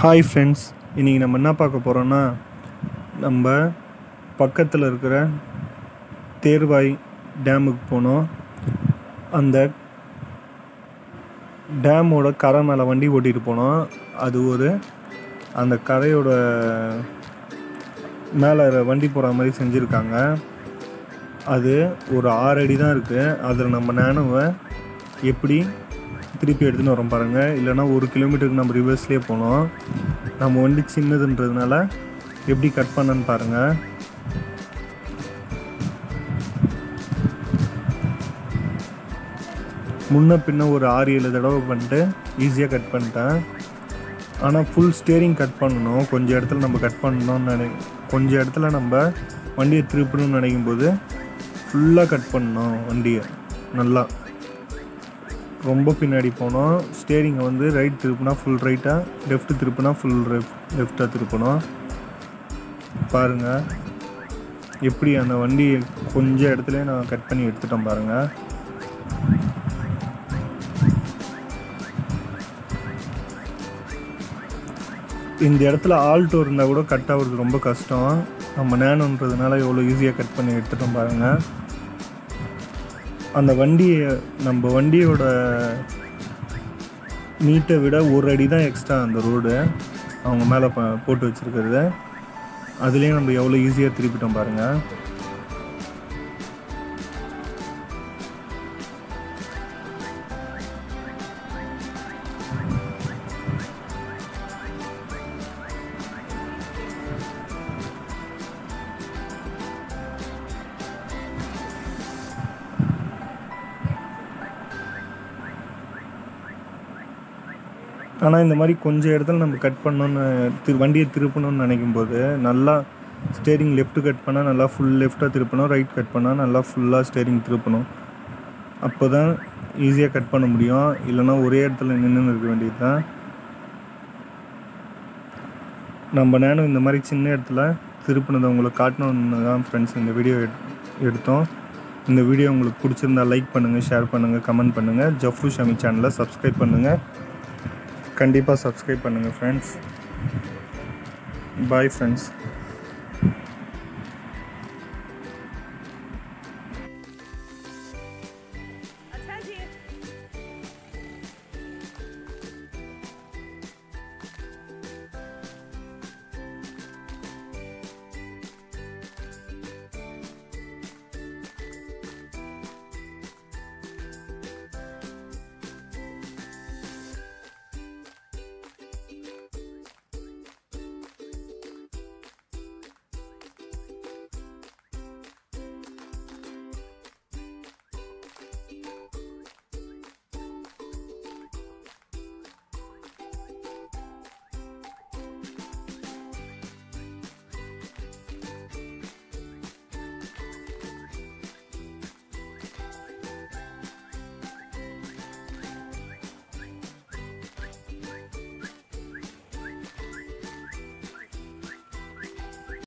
hi friends இன்றைக்கி நம்ம என்ன பார்க்க போகிறோன்னா நம்ம பக்கத்தில் இருக்கிற தேர்வாய் டேமுக்கு போனோம் அந்த டேமோட கரை மேலே வண்டி ஓட்டிகிட்டு போனோம் அது ஒரு அந்த கரையோட மேலே வண்டி போகிற மாதிரி செஞ்சுருக்காங்க அது ஒரு ஆறு அடி தான் இருக்குது அதில் நம்ம நேனோவை எப்படி திருப்பி எடுத்துன்னு வரோம் பாருங்கள் இல்லைனா ஒரு கிலோமீட்டருக்கு நம்ம ரிவர்ஸ்லேயே போனோம் நம்ம வண்டி சின்னதுன்றதுனால எப்படி கட் பண்ணன்னு பாருங்கள் முன்ன பின்ன ஒரு ஆறு ஏழு தடவை பண்ணிட்டு ஈஸியாக கட் பண்ணிட்டேன் ஆனால் ஃபுல் ஸ்டேரிங் கட் பண்ணணும் கொஞ்சம் இடத்துல நம்ம கட் பண்ணணும்னு நினை கொஞ்சம் இடத்துல நம்ம வண்டியை திருப்பணும்னு நினைக்கும் போது ஃபுல்லாக கட் பண்ணணும் வண்டியை நல்லா ரொம்ப பின்னாடி போனோம் ஸ்டேரிங்கை வந்து ரைட் திருப்பினா ஃபுல் ரைட்டாக லெஃப்ட் திருப்பினா ஃபுல் லெஃப்டாக திருப்பணும் பாருங்கள் எப்படி அந்த வண்டி கொஞ்சம் இடத்துல நான் கட் பண்ணி எடுத்துட்டேன் பாருங்கள் இந்த இடத்துல ஆல்டோ இருந்தால் கூட கட் ஆகுறது ரொம்ப கஷ்டம் நம்ம நேனோன்றதுனால எவ்வளோ ஈஸியாக கட் பண்ணி எடுத்துட்டோம் பாருங்கள் அந்த வண்டியை நம்ம வண்டியோட நீட்டை விட ஒரு அடி தான் எக்ஸ்ட்ரா அந்த ரோடு அவங்க மேலே ப போட்டு வச்சுருக்கிறது அதுலேயும் நம்ம எவ்வளோ ஈஸியாக திருப்பிட்டோம் பாருங்கள் ஆனால் இந்த மாதிரி கொஞ்சம் இடத்துல நம்ம கட் பண்ணோன்னு திரு வண்டியை திருப்பணும்னு நினைக்கும் போது நல்லா ஸ்டேரிங் லெஃப்ட் கட் பண்ணால் நல்லா ஃபுல் லெஃப்டாக திருப்பணும் ரைட் கட் பண்ணால் நல்லா ஃபுல்லாக ஸ்டேரிங் திருப்பணும் அப்போ தான் ஈஸியாக கட் பண்ண முடியும் இல்லைனா ஒரே இடத்துல நின்று இருக்க வேண்டியது தான் நம்ம நேரம் இந்த மாதிரி சின்ன இடத்துல திருப்பினதை உங்களுக்கு காட்டணுன்னு தான் ஃப்ரெண்ட்ஸ் இந்த வீடியோ எடுத்தோம் இந்த வீடியோ உங்களுக்கு பிடிச்சிருந்தா லைக் பண்ணுங்கள் ஷேர் பண்ணுங்கள் கமெண்ட் பண்ணுங்கள் ஜஃப்ரு ஷமி சேனலை சப்ஸ்கிரைப் பண்ணுங்கள் கண்டிப்பாக சப்ஸ்கிரைப் பண்ணுங்கள் ஃப்ரெண்ட்ஸ் பாய் ஃப்ரெண்ட்ஸ்